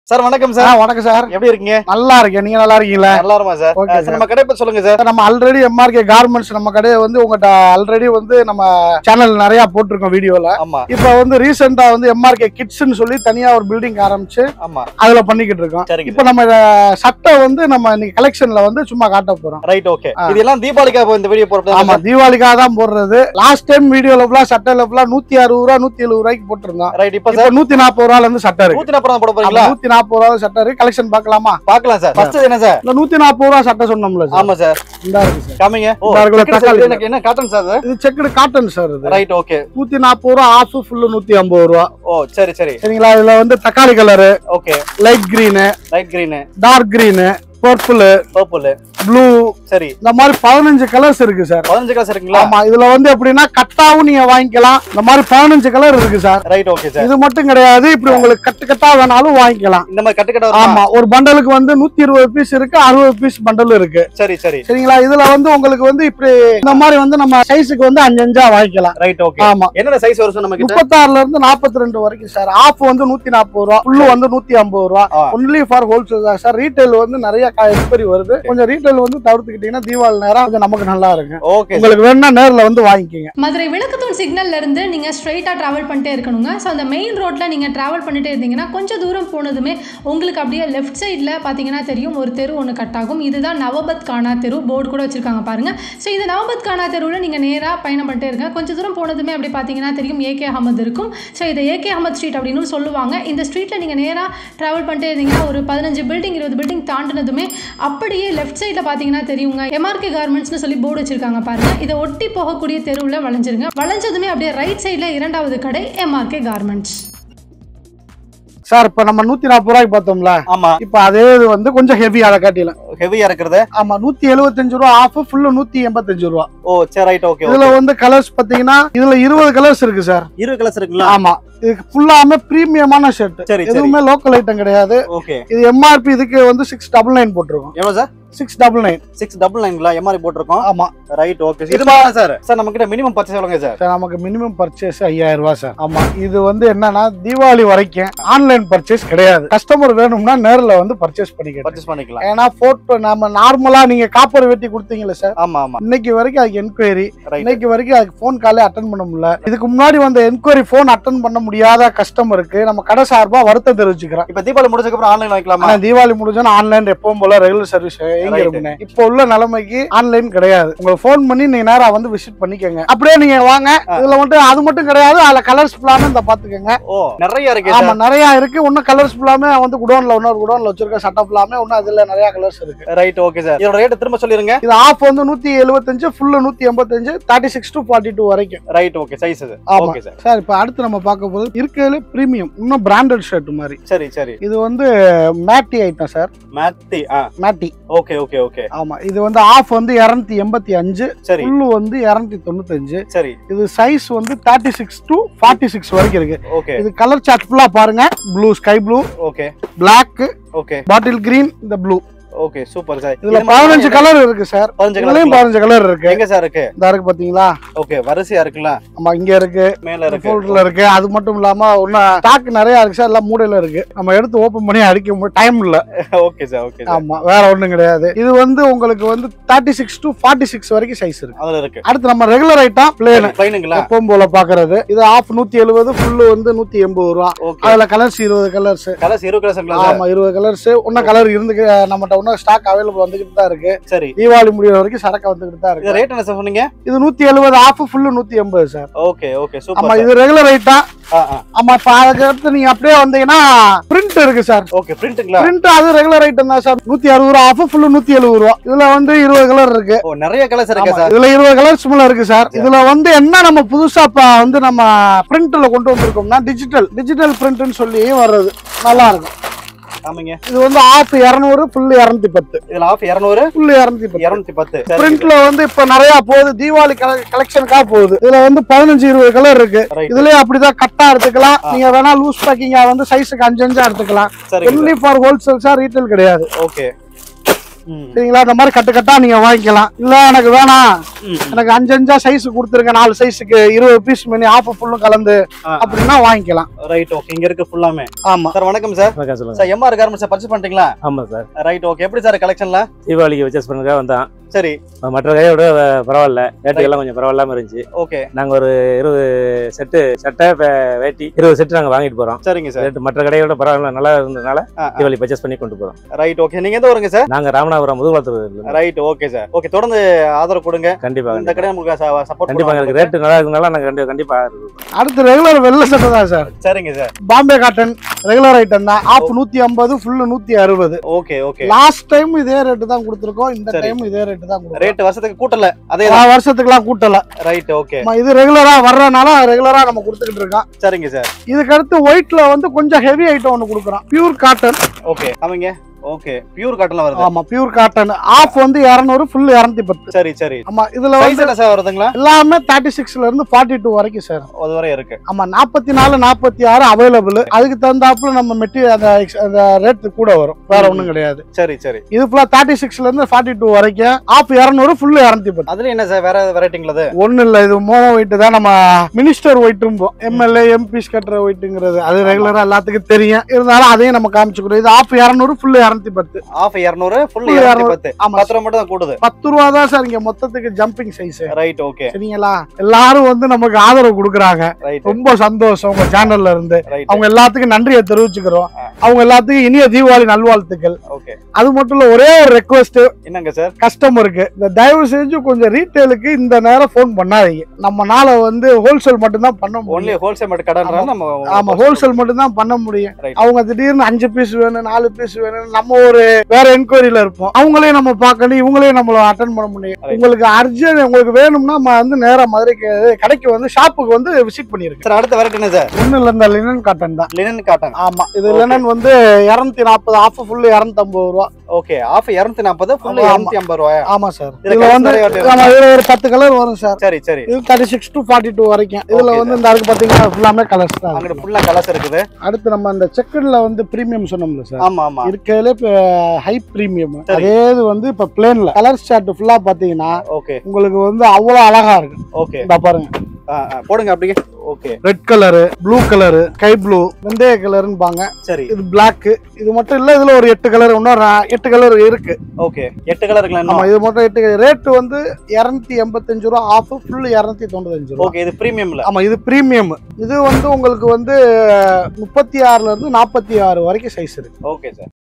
Sir வணக்கம் ஆ, sir வணக்கம் sir எப்படி இருக்கீங்க நல்லா இருக்கேன் நீங்க நல்லா இருக்கீங்களா நல்லா இருமா சார் Okay, சார், sir. நம்ம கடை பத்தி சொல்லுங்க சார் சார், நம்ம ஆல்ரெடி எம்ஆர்கே கார்மெண்ட்ஸ் நம்ம கடையை வந்து உங்கள்கிட்ட ஆல்ரெடி வந்து நம்ம சேனல் நிறைய போட்டிருக்கோம் வீடியோல ஆமா இப்போ வந்து ரீசெண்டா வந்து எம்ஆர்கே கிட்ஸ்னு சொல்லி தனியா ஒரு பில்டிங் ஆரம்பிச்சு ஆமா அதுல பண்ணிக்கிட்டு இருக்கோம் சரிங்க இப்போ நம்ம இத சட்டை வந்து நம்ம இன்னைக்கு கலெக்ஷன்ல வந்து சும்மா காட்ட போறோம் ரைட் ஓகே ஆ. இதெல்லாம் தீபாவளிக்காக இந்த வீடியோ போறது ஆமா தீபாவளிக்காக தான் போடுறது லாஸ்ட் டைம் வீடியோல ஃபுல்லா சட்டையில ஃபுல்லா நூத்தி அறுபது ரூபா நூத்தி எழுபது ரூபாய்க்கு போட்டிருந்தோம் ரைட் இப்ப இப்போ சார் நூத்தி நாற்பது ரூபால இருந்து சட்டை இருக்கு நூத்தி நாற்பது போட போறீங்களா நூத்தி நாற்பது ரூபா சட்டை இருக்கு கலெக்ஷன் பார்க்கலாமா பாக்கலாம் சார் ஃபர்ஸ்ட் என்ன சார் இந்த நூத்தி நாற்பது ரூபா சட்டை சொன்னோம்ல சார் ஆமா சார் இந்த இருக்கு சார் காமிங்க ஓ இந்த இருக்குல்ல, check it தக்காளி. sir, எனக்கு என்ன காட்டன் சார் அது இது செக்குடு காட்டன் சார் இது ரைட் ஓகே நூத்தி நாற்பது ரூபா ஆஃப் ஃபுல்லு நூத்தி ஐம்பது ரூபா ஓ சரி சரி சரிங்களா இதுல வந்து தக்காளி colour okay light green light green dark green purple purple blue சரி இந்த மாதிரி பதினஞ்சு கலர்ஸ் இருக்கு சார் பதினஞ்சு கிளாஸ் இருக்குங்களா ஆமா இதுல வந்து எப்படின்னா கட்டாவும் நீங்க வாங்கிக்கலாம் இந்த மாதிரி பதினஞ்சு கலர் இருக்கு சார் ரைட் ஓகே சார் இது மட்டும் கிடையாது இப்படி உங்களுக்கு கட்டு கட்டா வேணாலும் வாங்கிக்கலாம் இந்த மாதிரி கட்டுக்கடை வருமா ஆமா ஒரு பண்டலுக்கு வந்து நூத்தி இருபது பீஸ் இருக்கு அறுபது பீஸ் பண்டல் இருக்கு சரி சரி சரிங்களா இதுல வந்து உங்களுக்கு வந்து இப்படி இந்த மாதிரி வந்து நம்ம சைஸுக்கு வந்து அஞ்சு அஞ்சா வாங்கிக்கலாம் ரைட் ஓகே ஆமா என்னென்ன சைஸ் வரும் நம்ம கிட்ட முப்பத்தாறுல இருந்து நாற்பத்தி ரெண்டு வரைக்கும் சார் ஆஃப் வந்து நூத்தி நாற்பது ரூபா ஃபுல்லு வந்து நூத்தி ஐம்பது ரூபா ஆ. ஒன்லி ஃபார் ஹோல்சேல் தான் சார் ரீட்டைல் வந்து நிறைய எக்ஸ்பெரி வருது கொஞ்சம் ரீட்டைல் வந்து தவிர்த்துக்கிட்டீங்கன்னா தீபாவளி நேரம் கொஞ்சம் நமக்கு நல்லா இருக்கு ஓகே உங்களுக்கு வேணும்னா நேர்ல வந்து வாங்கிக்கோங்க மதுரை விளக்குத்தூண் சிக்னல்ல இருந்து நீங்கள் ஸ்ட்ரைட்டாக ட்ராவல் பண்ணிட்டே இருக்கணுங்க ஸோ அந்த மெயின் ரோட்டில் நீங்கள் ட்ராவல் பண்ணிட்டே இருந்தீங்கன்னா கொஞ்சம் தூரம் போனதுமே உங்களுக்கு அப்படியே லெஃப்ட் சைடில் பார்த்தீங்கன்னா தெரியும் ஒரு தெரு ஒன்று கட் ஆகும் இதுதான் நவபத் கானா தெரு போர்டு கூட வச்சுருக்காங்க பாருங்கள் ஸோ இந்த நவபத் கானா தெருவில் நீங்கள் நேராக பயணம் பண்ணிட்டே இருங்க கொஞ்சம் தூரம் போனதுமே அப்படி பார்த்தீங்கன்னா தெரியும் ஏகே அகமது இருக்கும் ஸோ இதை ஏகே அகமது ஸ்ட்ரீட் அப்படின்னு சொல்லுவாங்க இந்த ஸ்ட்ரீட்டில் நீங்கள் நேராக ட்ராவல் பண்ணிட்டே இருந்தீங்கன்னா ஒரு பதினஞ்சு பில்டிங் இருபது பில்டிங் தாண்டினதுமே அப்படியே லெஃப்ட் சைடில் பார்த்தீங்கன்னா தெரியுங்க எம்ஆர்கே கார்மெண்ட்ஸ்னு சொல்லி போர்டு வச்சிருக்காங்க பாருங்க இதை ஒட்டி போகக்கூடிய தெருவில் வளைஞ்சிருங்க வளைஞ்சதுமே அப்படியே ரைட் சைடில் இரண்டாவது கடை எம்ஆர்கே கார்மெண்ட்ஸ் சார் இப்ப நம்ம நூத்தி நாற்பது ரூபாய்க்கு பார்த்தோம்ல ஆமா இப்ப அதே இது வந்து கொஞ்சம் ஹெவி அதை காட்டில ஹெவியா இருக்கிறது ஆமா நூத்தி எழுபத்தஞ்சு ரூபா ஆஃப் ஃபுல்லு நூத்தி எண்பத்தஞ்சு ரூபா ஓ சரி ரைட் ஓகே இதுல வந்து கலர்ஸ் பாத்தீங்கன்னா இதுல இருபது கலர்ஸ் இருக்கு சார் இருபது கிளாஸ் இருக்குங்களா ஆமா இது ஃபுல்லாமே பிரீமியமான ஷர்ட் சரி சரி எதுவுமே லோக்கல் ஐட்டம் கிடையாது ஓகே இது எம்ஆர்பி இதுக்கு வந்து சிக்ஸ் டபுள் நைன் போட்டிருக்கோம் எவ்வளவு sir six double nine six double நைன்ங்களா எம்ஆர்ஐ போட்டிருக்கோம் ஆமா ரைட் ஓகே இது மாதிரி சார் சார் நம்ம கிட்ட மினிமம் பர்ச்சேஸ் எவ்வளோங்க சார் சார் நமக்கு மினிமம் பர்ச்சேஸ் ஐயாயிரம் ரூபாய் சார் ஆமா இது வந்து என்னன்னா தீபாவளி வரைக்கும் ஆன்லைன் பர்ச்சேஸ் கிடையாது கஸ்டமர் வேணும்னா நேர்ல வந்து பர்ச்சேஸ் பண்ணிக்கலாம் பர்ச்சேஸ் பண்ணிக்கலாம் ஏன்னா போட்டோ நம்ம நார்மலா நீங்க காப்பர் வெட்டி கொடுத்தீங்கல்ல சார் ஆமா ஆமா இன்னைக்கு வரைக்கும் அதுக்கு என்கொயரி ரைட் இன்னைக்கு வரைக்கும் அதுக்கு ஃபோன் காலே அட்டன் பண்ண முடியல இதுக்கு முன்னாடி வந்த என்கொயரி ஃபோன் அட்டன் பண்ண முடியாத கஸ்டமருக்கு நம்ம கடை சார்பா வருத்தம் தெரிவிச்சுக்கிறோம் இப்போ தீபாவளி முடிஞ்சதுக்கு அப்புறம் ஆன்லைன் வாங்கிக்கலாமா ஆனா தீபாவளி முடிஞ்சோன்னா ஆன்லைன் எப்பவும் போல ரெகுலர் சர்வீஸ் எங்க Right. இருக்குன்னு இப்போ உள்ள நிலைமைக்கு ஆன்லைன் கிடையாது உங்களுக்கு ஃபோன் பண்ணி நீங்க நேரா வந்து விசிட் பண்ணிக்கோங்க அப்படியே நீங்க வாங்க இதுல மட்டும் அது மட்டும் கிடையாது அதுல கலர்ஸ் ஃபுல்லாமே இந்த பாத்துக்கோங்க ஓ நிறைய இருக்கு ஆமா நிறைய இருக்கு இன்னும் கலர்ஸ் ஃபுல்லாமே வந்து குடோன்ல இன்னொரு குடோன்ல வச்சிருக்க சட்டை ஃபுல்லாமே இன்னும் அதுல நிறைய கலர்ஸ் இருக்கு ரைட் ஓகே சார் இதோட ரேட் திரும்ப சொல்லிருங்க இது ஆஃப் வந்து நூத்தி எழுபத்தஞ்சு ஃபுல்லு நூத்தி எண்பத்தஞ்சு thirty six to forty two வரைக்கும் ரைட் ஓகே சைஸ் இது ஆமா. ஓகே சார் சார் இப்போ அடுத்து நம்ம பார்க்க போது இருக்கிறதுல பிரீமியம் இன்னும் பிராண்டட் ஷர்ட் மாதிரி சரி சரி இது வந்து மேட்டி ஐட்டம் சார் மேத்தி ஆ மேட்டி ஓகே ஓகே ஓகே ஆமா இது வந்து ஆஃப் வந்து இரநூத்தி எண்பத்தி அஞ்சு சரி ஃபுல்லு வந்து இரநூத்தி தொண்ணூத்தஞ்சு சரி இது சைஸ் வந்து thirty six to forty six வரைக்கும் இருக்கு ஓகே இது கலர் சார்ட் ஃபுல்லா பாருங்க blue sky blue okay black okay bottle green இந்த ப்ளூ ஓகே சூப்பர் சார் இதுல பதினஞ்சு கலர் இருக்கு சார் பதினஞ்சு இதுலயும் கலர் பதினஞ்சு கலர் இருக்கு எங்க சார் இருக்கு இந்த இருக்கு பாத்தீங்களா ஓகே வரிசையா இருக்குல்ல ஆமா இங்க இருக்கு மேல இருக்கு ஃபோல்டர்ல இருக்கு அது மட்டும் இல்லாம இன்னும் ஸ்டாக் நிறைய இருக்கு சார் எல்லாம் மூடையில இருக்கு நம்ம எடுத்து ஓபன் பண்ணி அடிக்க முடியும் டைம் இல்ல ஓகே சார் ஓகே சார் ஆமா வேற ஒண்ணும் கிடையாது இது வந்து உங்களுக்கு வந்து thirty six to forty six வரைக்கும் சைஸ் இருக்கு அதுல இருக்கு அடுத்து நம்ம ரெகுலர் ஐட்டம் பிளேன் பிளைனுங்களா எப்பவும் போல பாக்குறது இது ஆஃப் நூத்தி எழுபது ஃபுல்லு வந்து நூத்தி எண்பது ரூபா ஓகே அதுல கலர்ஸ் இருபது கலர்ஸ் கலர்ஸ் இருபது கலர்ஸ் இருக்குங்களா சார் ஆமா இருபது கலர்ஸ் இன்னும் கலர் இருந்து நம்மகிட்ட இன்னும் ஸ்டாக் அவைலபிள் வந்துகிட்டு தான் இருக்கு சரி தீபாவளி முடியிற வரைக்கும் சரக்கு வந்துகிட்டு தான் இது இருக்கு ரேட் என்ன சார் சொன்னீங்க இது நூத்தி எழுபது ஆஃப் ஃபுல்லு நூத்தி எண்பது சார் ஓகே ஓகே ஆமா சூப்பர் இது ரெகுலர் ஐட்டம் ஆ ஆ ஆமா இப்ப அதுக்கு அடுத்து நீங்க அப்படியே வந்தீங்கன்னா பிரிண்ட் இருக்கு சார் ஓகே பிரிண்ட்டுங்களா பிரிண்ட் அது ரெகுலர் ஐட்டம் தான் சார் நூத்தி அறுபது ரூபா ஆஃப் ஃபுல்லு நூத்தி எழுபது ரூபா இதுல வந்து இருபது கலர் இருக்கு ஓ நிறைய கலர்ஸ் இருக்கா ஆமா, சார் இதுல இருபது கலர்ஸ் மேல இருக்கு சார் இதுல வந்து என்ன நம்ம புதுசா இப்ப வந்து நம்ம பிரிண்ட்ல கொண்டு வந்திருக்கோம்னா டிஜிட்டல் டிஜிட்டல் பிரிண்ட்னு சொல்லி வர்றது நல்லா இருக்கும் ஆமாங்க இது வந்து ஆஃப் இரநூறு ஃபுல் இரநூத்தி பத்து இதுல ஆஃப் இரநூறு ஃபுல் இரநூத்தி பத்து இருநூத்தி பத்து சரி பிரிண்ட்ல வந்து இப்ப நிறைய போகுது தீபாவளி கலெக்ஷனுக்காக போகுது இதுல வந்து பதினஞ்சு இருபது கலர் இருக்கு ரைட் இதுலயே அப்படிதான் கட்டா எடுத்துக்கலாம் நீங்க வேணா லூஸ் பேக்கிங்கா வந்து சைஸுக்கு அஞ்சு அஞ்சா எடுத்துக்கலாம் சரி ஒன்லி ஃபார் ஹோல்சேல்ஸா ரீட்டைல் கிடையாது ஓகே ம். சரிங்களா இந்த மாதிரி கட்டு கட்டா நீங்க வாங்கிக்கலாம் இல்ல எனக்கு வேணாம் ம். எனக்கு அஞ்சு அஞ்சா சைஸ் கொடுத்துருங்க நாலு சைஸுக்கு இருபது பீஸ் பண்ணி ஆஃப் ஃபுல்லும் கலந்து ஆ, அப்படின்னா வாங்கிக்கலாம் ரைட் ஓகே இங்க இருக்கு ஃபுல்லாமே ஆமா சார் வணக்கம் சார் வணக்கம் சொல்லுங்க sir MR garments sir purchase பண்ணிட்டீங்களா ஆமாம் சார் ரைட் ஓகே எப்படி சார் கலெக்ஷன்லாம் தீபாவளிக்கு பர்ச்சேஸ் பண்ணுறதுக்காக வந்தான் சரி மற்ற கையோட பரவாயில்ல ரேட்டுக்கெல்லாம் கொஞ்சம் பரவாயில்லாம இருந்துச்சு ஓகே நாங்கள் ஒரு இருபது செட்டு சட்டை வே- வேட்டி இருபது செட்டு நாங்கள் வாங்கிட்டு போகிறோம் சரிங்க சார் ரேட்டு மற்ற கடையோட பரவாயில்ல நல்லா இருந்ததுனால தீபாவளி பர்ச்சேஸ் பண்ணி கொண்டு போகிறோம் ரைட் ஓகே நீங்க எந்த ஊருங்க சார் நாங்கள் Ramanathapuram Mudukulathur right okay sir okay தொடர்ந்து ஆதரவு கொடுங்க கண்டிப்பாக இந்த கடை உங்களுக்கு சப்போர்ட் கண்டிப்பாக எங்களுக்கு ரேட்டு நல்லா இருக்கனால நாங்கள் கண்டிப்பாக கண்டிப்பாக அடுத்து ரெகுலர் வெள்ளை சட்டை தான் சார் சரிங்க sir Bombay cotton regular item தான் ஆஃப் நூத்தி ஐம்பது ஃபுல்லு நூத்தி அறுபது ஓகே ஓகே லாஸ்ட் டைம் இதே ரேட்டு தான் கொடுத்துருக்கோம் இந்த சரி. டைம் இதே ரேட்டு தான் கொடுக்குறோம் ரேட் வருஷத்துக்கு கூட்டல அதே ஆ, வருஷத்துக்குலாம் கூட்டல ரைட் ஓகே ஆமா, இது ரெகுலரா வர்றதுனால ரெகுலரா நம்ம கொடுத்துக்கிட்டு இருக்கோம் சரிங்க சார் இதுக்கு அடுத்து ஒயிட்ல வந்து கொஞ்சம் ஹெவி ஐட்டம் ஒன்று கொடுக்குறோம் பியூர் காட்டன் ஓகே அவங்க ஓகே பியூர் காட்டன்ல வருது ஆமா பியூர் காட்டன் ஆஃப் வந்து இரநூறு ஃபுல் இரநூத்தி பத்து சரி சரி ஆமா இதுல சைஸ் வந்து என்ன சார் வருதுங்களா எல்லாமே தேர்ட்டி சிக்ஸ்ல இருந்து ஃபார்ட்டி டூ வரைக்கும் சார் அது வரை இருக்கு ஆமா நாற்பத்தி நாலு நாற்பத்தி ஆறு அவைலபிள் அதுக்கு தகுந்தாப்புல நம்ம மெட்டீரியல் அந்த ex- அந்த ரேட் கூட வரும் வேற ம். ஒண்ணும் கிடையாது சரி சரி இது ஃபுல்லா தேர்ட்டி சிக்ஸ்ல இருந்து ஃபார்ட்டி டூ வரைக்கும் ஆஃப் இரநூறு ஃபுல் இரநூத்தி பத்து அதுல என்ன சார் வேற வெரைட்டிங்களா அது ஒண்ணு இல்ல இது மோனோ ஒயிட் தான் நம்ம மினிஸ்டர் ஒயிட்டும் எம்எல்ஏ எம்பிஸ் கட்டுற ஒயிட்டுங்கிறது அது ரெகுலரா எல்லாத்துக்கும் தெரியும் இருந்தாலும் அதையும் நம்ம காமிச்சுக்கிறோம் இது ஆஃப் இரநூறு ஃபுல் இரநூத்தி பத்து ஆஃப் இரநூறு ஃபுல் Full இரநூத்தி 200. பத்து ஆமா பத்து ரூபா மட்டும் தான் கூடுது பத்து ரூபா தான் சார் இங்க மொத்தத்துக்கு ஜம்பிங் சைஸ் ரைட் ஓகே சரிங்களா எல்லாரும் வந்து நமக்கு ஆதரவு கொடுக்குறாங்க ரைட் ரொம்ப சந்தோஷம் உங்க சேனல்ல இருந்து ரைட் அவங்க எல்லாத்துக்கும் நன்றியை தெரிவிச்சுக்கிறோம் ஆ. அவங்க எல்லாத்துக்கும் இனிய தீபாவளி நல்வாழ்த்துக்கள் ஓகே அது மட்டும் இல்ல ஒரே ஒரு ரெக்வஸ்ட் என்னங்க சார் கஸ்டமருக்கு இந்த தயவு செஞ்சு கொஞ்சம் ரீட்டைலுக்கு இந்த நேரம் ஃபோன் பண்ணாதீங்க நம்மனால வந்து ஹோல்சேல் மட்டும்தான் பண்ண ஒன்லி முடியும் ஹோல்சேல் மட்டும் கடை நம்ம ஆமா ஹோல்சேல் மட்டும்தான் பண்ண முடியும் Right. அவங்க திடீர்னு அஞ்சு பீஸ் வேணும் நாலு பீஸ் வேணும் நம்ம ஒரு வேற என்கொயரியில இருப்போம் அவங்களையும் நம்ம பார்க்கணும் இவங்களையும் நம்மள அட்டன் பண்ண முடியும் Right. உங்களுக்கு அர்ஜென்ட் உங்களுக்கு வேணும்னா நம்ம வந்து நேரா மதுரைக்கு கடைக்கு வந்து ஷாப்புக்கு வந்து விசிட் பண்ணிருக்கேன் சார் அடுத்த வெரைட்டி என்ன சார் ஒண்ணு இல்ல இந்த லினன் காட்டன் தான் லினன் காட்டன் ஆமா இது Okay. லினன் வந்து இருநூத்தி நாற்பது ஆஃப் ஃபுல்லு இரநூத்தம்பது ரூபா ஓகே ஆஃப் இரநூத்தி நாற்பது ஃபுல் ஆமா, ஆமா. இரநூத்தி ஐம்பது ரூபாயா ஆமா சார் இதுல இதுல colours வந்து நிறைய variety ஆமா இதுல ஒரு பத்து கலர் வரும் சார் சரி சரி இது thirty six to forty two வரைக்கும் இதுல Okay, வந்து இந்த அதுக்கு பாத்தீங்கன்னா ஃபுல்லாமே கலர்ஸ் தான் அங்கிட்டு இருக்கு. ஃபுல்லா கலர்ஸ் இருக்குது அடுத்து நம்ம இந்த செக்கட்ல வந்து பிரீமியம் சொன்னோம்ல சார் ஆமா ஆமா இருக்கிறதுல இப்போ ஹை பிரீமியம் சரி. அதே இது வந்து இப்போ பிளேன்ல கலர் ஷார்ட் ஃபுல்லா பாத்தீங்கன்னா ஓகே உங்களுக்கு வந்து அவ்வளவு அழகா இருக்கு ஓகே இந்த பாருங்க போடுங்க அப்படியே okay red colour blue colour sky blue வெந்தய கலர்னு பாங்க சரி இது Black இது மட்டும் இல்ல இதுல ஒரு எட்டு கலர் இன்னும் ர- எட்டு கலர் இருக்கு ஓகே எட்டு கலர் இருக்கலாம் ஆமா இன்னும் இது மட்டும் எட்டு ரேட் வந்து இருநூத்தி எண்பத்தஞ்சு ரூபா ஆஃப் ஃபுல் இருநூத்தி தொண்ணூத்தஞ்சு ரூபா ஓகே இது பிரீமியம்ல ஆமா இது பிரீமியம் இது வந்து உங்களுக்கு வந்து முப்பத்தி ஆறுல இருந்து நாற்பத்தி ஆறு வரைக்கும் சைஸ் இருக்கு ஓகே சார்